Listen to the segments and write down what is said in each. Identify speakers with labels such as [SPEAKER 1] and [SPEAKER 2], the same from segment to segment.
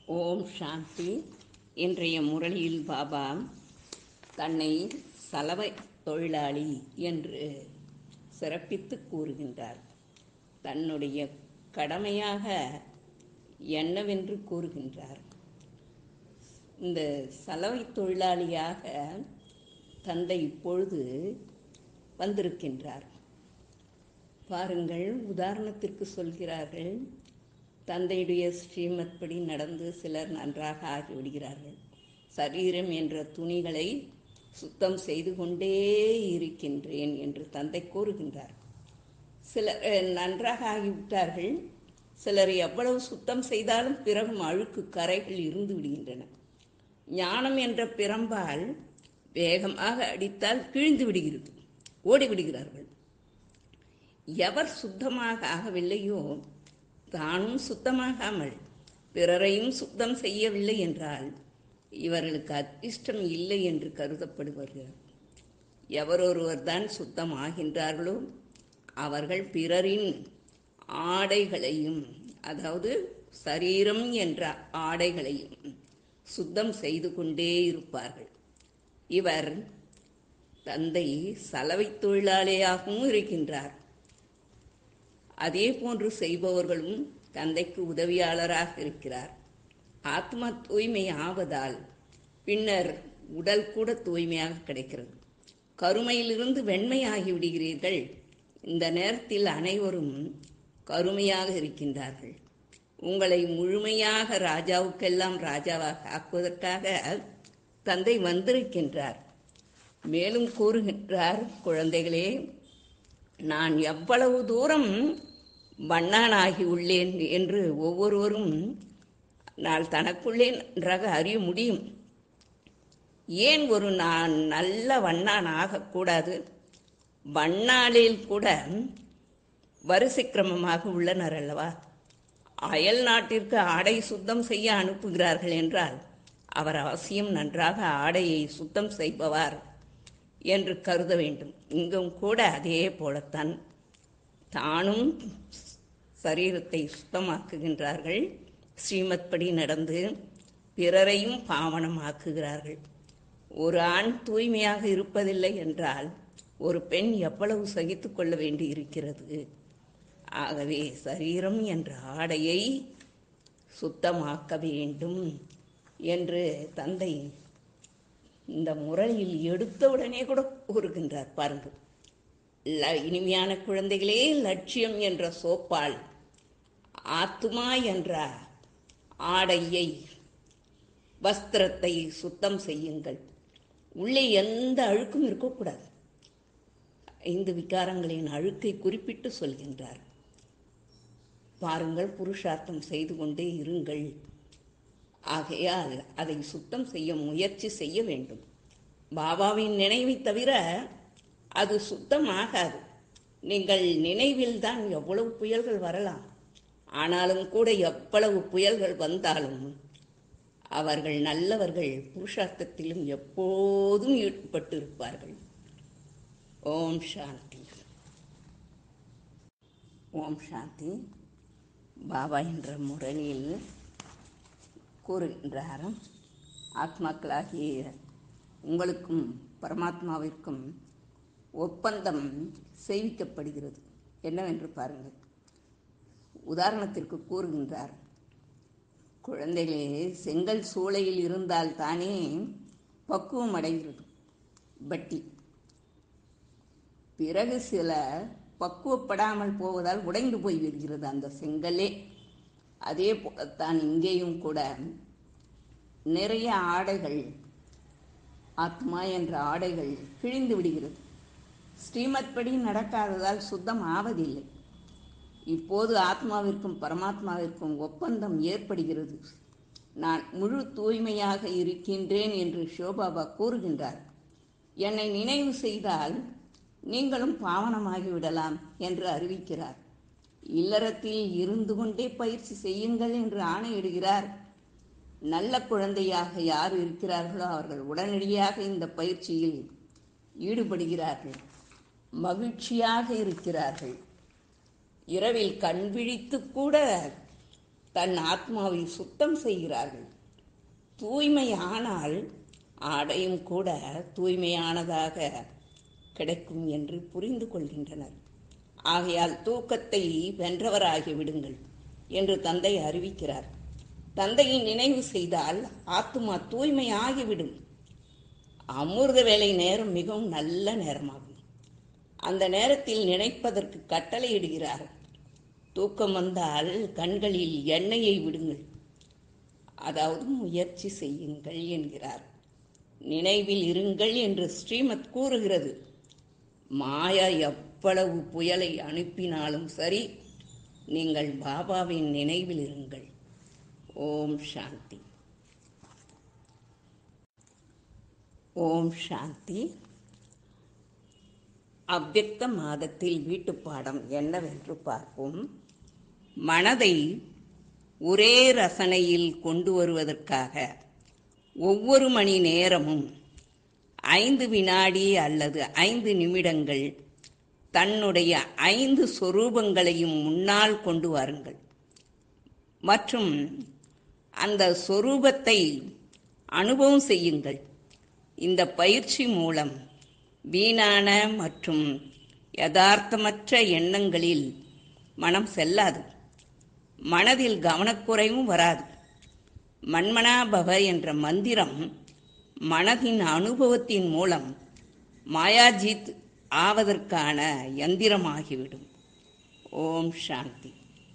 [SPEAKER 1] ஓம் சாந்தி இன்றைய முரளியில் பாபா தன்னை சலவை தொழிலாளி என்று சிறப்பித்து கூறுகின்றார் தன்னுடைய கடமையாக என்னவென்று கூறுகின்றார் இந்த சலவை தொழிலாளியாக தந்தை இப்பொழுது வந்திருக்கின்றார் பாருங்கள் உதாரணத்திற்கு சொல்கிறார்கள் தந்தையுடைய ஸ்ரீமத் படி நடந்து சிலர் நன்றாக ஆகிவிடுகிறார்கள் சரீரம் என்ற துணிகளை சுத்தம் செய்து கொண்டே இருக்கின்றேன் என்று தந்தை கூறுகின்றார் சிலர் அஹ், நன்றாக ஆகிவிட்டார்கள் சிலர் எவ்வளவு சுத்தம் செய்தாலும் பிறகும் அழுக்கு கரைகள் இருந்து விடுகின்றன ஞானம் என்ற பிரம்பால் வேகமாக அடித்தால் கிழிந்து விடுகிறது ஓடிவிடுகிறார்கள் எவர் சுத்தமாக ஆகவில்லையோ தானும் சுத்தமாகாமல் பிறரையும் சுத்தம் செய்யவில்லை என்றால் இவர்களுக்கு அதிர்ஷ்டம் இல்லை என்று கருதப்படுவார்கள் எவரொருவர் தான் சுத்தம் ஆகின்றார்களோ அவர்கள் பிறரின் ஆடைகளையும் அதாவது சரீரம் என்ற ஆடைகளையும் சுத்தம் செய்து கொண்டே இருப்பார்கள் இவர் தந்தை சலவை தொழிலாளியாகவும் இருக்கின்றார் அதே போன்று செய்பவர்களும் தந்தைக்கு உதவியாளராக இருக்கிறார் ஆத்மா தூய்மை ஆவதால் பின்னர் உடல் கூட தூய்மையாக கிடைக்கிறது கருமையிலிருந்து வெண்மையாகி விடுகிறீர்கள் இந்த நேரத்தில் அனைவரும் கருமையாக இருக்கின்றார்கள் உங்களை முழுமையாக ராஜாவுக்கெல்லாம் ராஜாவாக ஆக்குவதற்காக தந்தை வந்திருக்கின்றார் மேலும் கூறுகின்றார் குழந்தைகளே நான் எவ்வளவு தூரம் வண்ணானாகி உள்ளேன் என்று ஒவ்வொருவரும் நான் தனக்குள்ளே நன்றாக அறிய முடியும் ஏன் ஒரு நான் நல்ல வண்ணான் ஆகக்கூடாது வண்ணாலில் கூட வரிசை கிரமமாக உள்ளனர் அல்லவா அயல் நாட்டிற்கு ஆடை சுத்தம் செய்ய அனுப்புகிறார்கள் என்றால் அவர் அவசியம் நன்றாக ஆடையை சுத்தம் செய்பவர் என்று கருத வேண்டும் இங்கும் கூட அதே போலத்தான் தானும் சரீரத்தை சுத்தமாக்குகின்றார்கள் ஸ்ரீமத் படி நடந்து பிறரையும் பாவனமாக்குகிறார்கள் ஒரு ஆண் தூய்மையாக இருப்பதில்லை என்றால் ஒரு பெண் எவ்வளவு சகித்து கொள்ள வேண்டி இருக்கிறது ஆகவே சரீரம் என்ற ஆடையை சுத்தமாக்க வேண்டும் என்று தந்தை இந்த முறையில் எடுத்தவுடனே கூட கூறுகின்றார் பாருங்கள் ல- இனிமையான குழந்தைகளே லட்சியம் என்ற சோப்பால் ஆத்துமா என்ற ஆடையை வஸ்திரத்தை சுத்தம் செய்யுங்கள் உள்ளே எந்த அழுக்கும் இருக்கக்கூடாது ஐந்து விகாரங்களின் அழுக்கை குறிப்பிட்டு சொல்கின்றார் பாருங்கள் புருஷார்த்தம் செய்து கொண்டே இருங்கள் ஆகையால் அதை சுத்தம் செய்ய முயற்சி செய்ய வேண்டும் பாபாவின் நினைவை தவிர அது சுத்தமாகாது நீங்கள் நினைவில் தான் எவ்வளவு புயல்கள் வரலாம் ஆனாலும் கூட எவ்வளவு புயல்கள் வந்தாலும் அவர்கள் நல்லவர்கள் புருஷார்த்தத்திலும் எப்போதும் ஈடுபட்டு இருப்பார்கள் ஓம் சாந்தி ஓம் சாந்தி பாபா என்ற முரளியில் கூறுகின்றார் ஆத்மாக்களாகிய உங்களுக்கும் பரமாத்மாவிற்கும் ஒப்பந்தம் செய்விக்கப்படுகிறது என்னவென்று பாருங்கள் உதாரணத்திற்கு கூறுகின்றார் குழந்தைகளே செங்கல் சூளையில் இருந்தால் தானே பக்குவம் அடைகிறது பட்டி பிறகு சில பக்குவப்படாமல் போவதால் உடைந்து போய் விடுகிறது அந்த செங்கலே அதே போலத்தான் இங்கேயும் கூட நிறைய ஆடைகள் ஆத்மா என்ற ஆடைகள் கிழிந்து விடுகிறது ஸ்ரீமத் படி நடக்காததால் சுத்தம் ஆவதில்லை இப்போது ஆத்மாவிற்கும் பரமாத்மாவிற்கும் ஒப்பந்தம் ஏற்படுகிறது நான் முழு தூய்மையாக இருக்கின்றேன் என்று ஷோபாபா கூறுகின்றார் என்னை நினைவு செய்தால் நீங்களும் பாவனமாகி விடலாம் என்று அறிவிக்கிறார் இல்லறத்தில் இருந்து கொண்டே பயிற்சி செய்யுங்கள் என்று ஆணையிடுகிறார் நல்ல குழந்தையாக யார் இருக்கிறார்களோ அவர்கள் உடனடியாக இந்த பயிற்சியில் ஈடுபடுகிறார்கள் மகிழ்ச்சியாக இருக்கிறார்கள் இரவில் கண் விழித்து கூட தன் ஆத்மாவை சுத்தம் செய்கிறார்கள் தூய்மையானால் ஆடையும் கூட தூய்மையானதாக கிடைக்கும் என்று புரிந்து கொள்கின்றனர் ஆகையால் தூக்கத்தை வென்றவராகி விடுங்கள் என்று தந்தை அறிவிக்கிறார் தந்தையை நினைவு செய்தால் ஆத்மா தூய்மையாகிவிடும் அமிர்த வேலை நேரம் மிகவும் நல்ல நேரமாகும் அந்த நேரத்தில் நினைப்பதற்கு கட்டளையிடுகிறார் தூக்கம் வந்தால் கண்களில் எண்ணெயை விடுங்கள் அதாவது முயற்சி செய்யுங்கள் என்கிறார் நினைவில் இருங்கள் என்று ஸ்ரீமத் கூறுகிறது மாயா எவ்வளவு புயலை அனுப்பினாலும் சரி நீங்கள் பாபாவின் நினைவில் இருங்கள் ஓம் சாந்தி ஓம் சாந்தி அவ்வக்த மாதத்தில் வீட்டுப்பாடம் என்னவென்று பார்ப்போம் மனதை ஒரே ரசனையில் கொண்டு வருவதற்காக ஒவ்வொரு மணி நேரமும் ஐந்து வினாடி அல்லது ஐந்து நிமிடங்கள் தன்னுடைய ஐந்து சொரூபங்களையும் முன்னால் கொண்டு வாருங்கள் மற்றும் அந்த சொரூபத்தை அனுபவம் செய்யுங்கள் இந்த பயிற்சி மூலம் வீணான மற்றும் யதார்த்தமற்ற எண்ணங்களில் மனம் செல்லாது மனதில் கவனக்குறைவும் வராது மன்மனாபவ என்ற மந்திரம் மனதின் அனுபவத்தின் மூலம் மாயாஜித் ஆவதற்கான யந்திரமாகிவிடும் ஓம் சாந்தி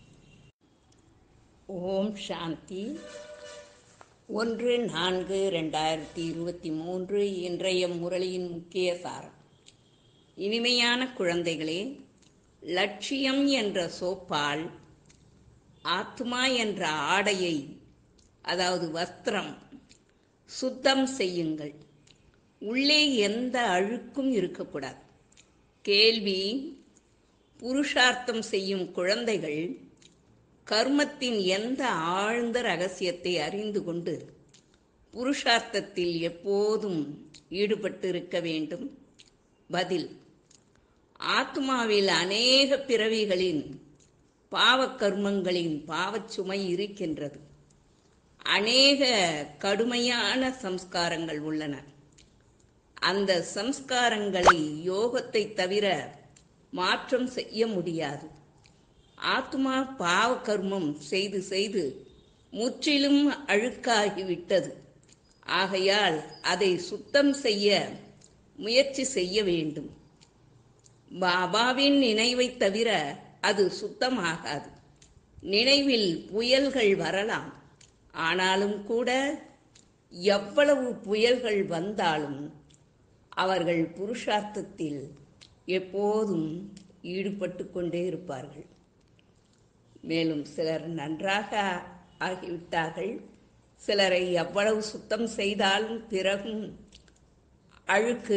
[SPEAKER 1] ஓம் சாந்தி ஒன்று நான்கு ரெண்டாயிரத்தி இருபத்தி மூன்று இன்றைய முரளியின் முக்கிய சாரம் இனிமையான குழந்தைகளே லட்சியம் என்ற சோப்பால் ஆத்மா என்ற ஆடையை அதாவது வஸ்திரம் சுத்தம் செய்யுங்கள் உள்ளே எந்த அழுக்கும் இருக்கக்கூடாது கேள்வி புருஷார்த்தம் செய்யும் குழந்தைகள் கர்மத்தின் எந்த ஆழ்ந்த ரகசியத்தை அறிந்து கொண்டு புருஷார்த்தத்தில் எப்போதும் ஈடுபட்டு இருக்க வேண்டும் பதில் ஆத்மாவில் அநேக பிறவிகளின் பாவக்கர்மங்களின் பாவச்சுமை இருக்கின்றது அநேக கடுமையான சம்ஸ்காரங்கள் உள்ளன அந்த சம்ஸ்காரங்களை யோகத்தை தவிர மாற்றம் செய்ய முடியாது ஆத்மா பாவ கர்மம் செய்து செய்து முற்றிலும் அழுக்காகிவிட்டது ஆகையால் அதை சுத்தம் செய்ய முயற்சி செய்ய வேண்டும் பாபாவின் நினைவை தவிர அது சுத்தமாகாது நினைவில் புயல்கள் வரலாம் ஆனாலும் கூட எவ்வளவு புயல்கள் வந்தாலும் அவர்கள் புருஷார்த்தத்தில் எப்போதும் ஈடுபட்டு கொண்டே இருப்பார்கள் மேலும் சிலர் நன்றாக ஆகிவிட்டார்கள் சிலரை எவ்வளவு சுத்தம் செய்தாலும் பிறகும் அழுக்கு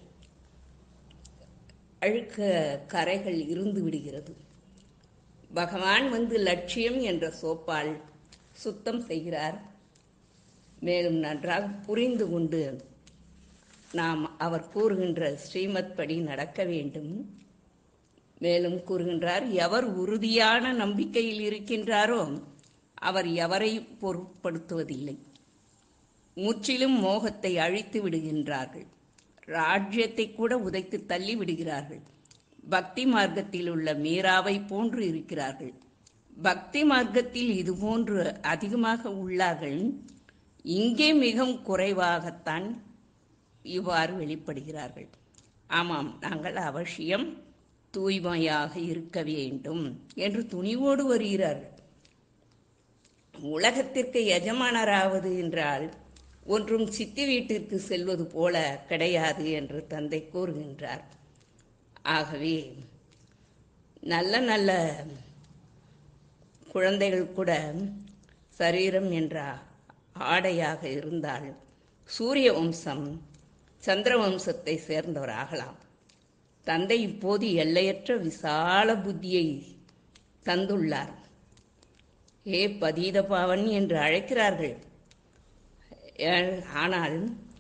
[SPEAKER 1] அழுக்க கரைகள் இருந்து விடுகிறது பகவான் வந்து லட்சியம் என்ற சோப்பால் சுத்தம் செய்கிறார் மேலும் நன்றாக புரிந்து கொண்டு நாம் அவர் கூறுகின்ற ஸ்ரீமத் படி நடக்க வேண்டும் மேலும் கூறுகின்றார் எவர் உறுதியான நம்பிக்கையில் இருக்கின்றாரோ அவர் எவரை பொருட்படுத்துவதில்லை முற்றிலும் மோகத்தை அழித்து விடுகின்றார்கள் ராஜ்யத்தை கூட உதைத்து தள்ளி விடுகிறார்கள் பக்தி மார்க்கத்தில் உள்ள மீராவை போன்று இருக்கிறார்கள் பக்தி மார்க்கத்தில் இதுபோன்று அதிகமாக உள்ளார்கள் இங்கே மிகவும் குறைவாகத்தான் இவ்வாறு வெளிப்படுகிறார்கள் ஆமாம் நாங்கள் அவசியம் தூய்மையாக இருக்க வேண்டும் என்று துணிவோடு வருகிறார்கள் உலகத்திற்கு எஜமானராவது என்றால் ஒன்றும் சித்தி வீட்டிற்கு செல்வது போல கிடையாது என்று தந்தை கூறுகின்றார் ஆகவே நல்ல நல்ல குழந்தைகள் கூட சரீரம் என்ற ஆடையாக இருந்தால் சூரிய வம்சம் சந்திர வம்சத்தை சேர்ந்தவராகலாம் தந்தை இப்போது எல்லையற்ற விசால புத்தியை தந்துள்ளார் ஏ பதீத பாவன் என்று அழைக்கிறார்கள் ஏ- ஆனால்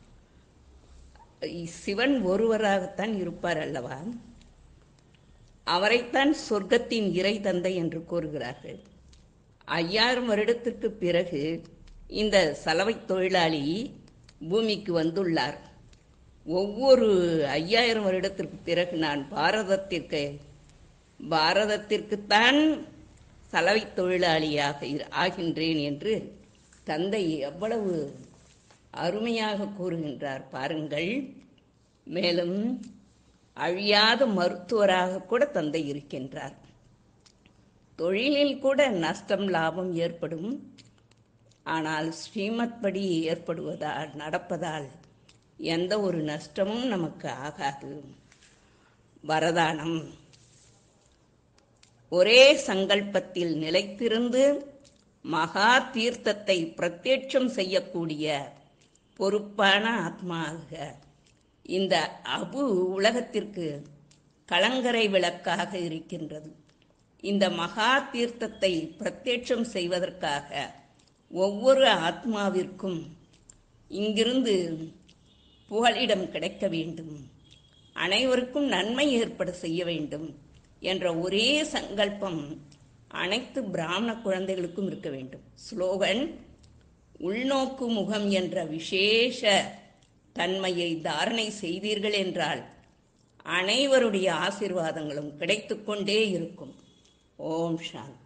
[SPEAKER 1] சிவன் ஒருவராகத்தான் இருப்பார் அல்லவா அவரைத்தான் சொர்க்கத்தின் இறை தந்தை என்று கூறுகிறார்கள் ஐயாயிரம் வருடத்திற்கு பிறகு இந்த சலவை தொழிலாளி பூமிக்கு வந்துள்ளார் ஒவ்வொரு ஐயாயிரம் வருடத்திற்கு பிறகு நான் பாரதத்திற்கு பாரதத்திற்குத்தான் சலவை தொழிலாளியாக இரு- ஆகின்றேன் என்று தந்தை எவ்வளவு அருமையாக கூறுகின்றார் பாருங்கள் மேலும் அழியாத மருத்துவராக கூட தந்தை இருக்கின்றார் தொழிலில் கூட நஷ்டம் லாபம் ஏற்படும் ஆனால் ஸ்ரீமத் படி ஏற்படுவதால் நடப்பதால் எந்த ஒரு நஷ்டமும் நமக்கு ஆகாது வரதானம் ஒரே சங்கல்பத்தில் நிலைத்திருந்து மகா தீர்த்தத்தை பிரத்யட்சம் செய்யக்கூடிய பொறுப்பான ஆத்மாக இந்த அபு உலகத்திற்கு கலங்கரை விளக்காக இருக்கின்றது இந்த மகா தீர்த்தத்தை பிரத்யட்சம் செய்வதற்காக ஒவ்வொரு ஆத்மாவிற்கும் இங்கிருந்து புகலிடம் கிடைக்க வேண்டும் அனைவருக்கும் நன்மை ஏற்பட செய்ய வேண்டும் என்ற ஒரே சங்கல்பம் அனைத்து பிராமண குழந்தைகளுக்கும் இருக்க வேண்டும் ஸ்லோகன் உள்நோக்கு முகம் என்ற விசேஷ தன்மையை தாரணை செய்தீர்கள் என்றால் அனைவருடைய ஆசீர்வாதங்களும் கிடைத்துக்கொண்டே இருக்கும் ஓம் சாந்தி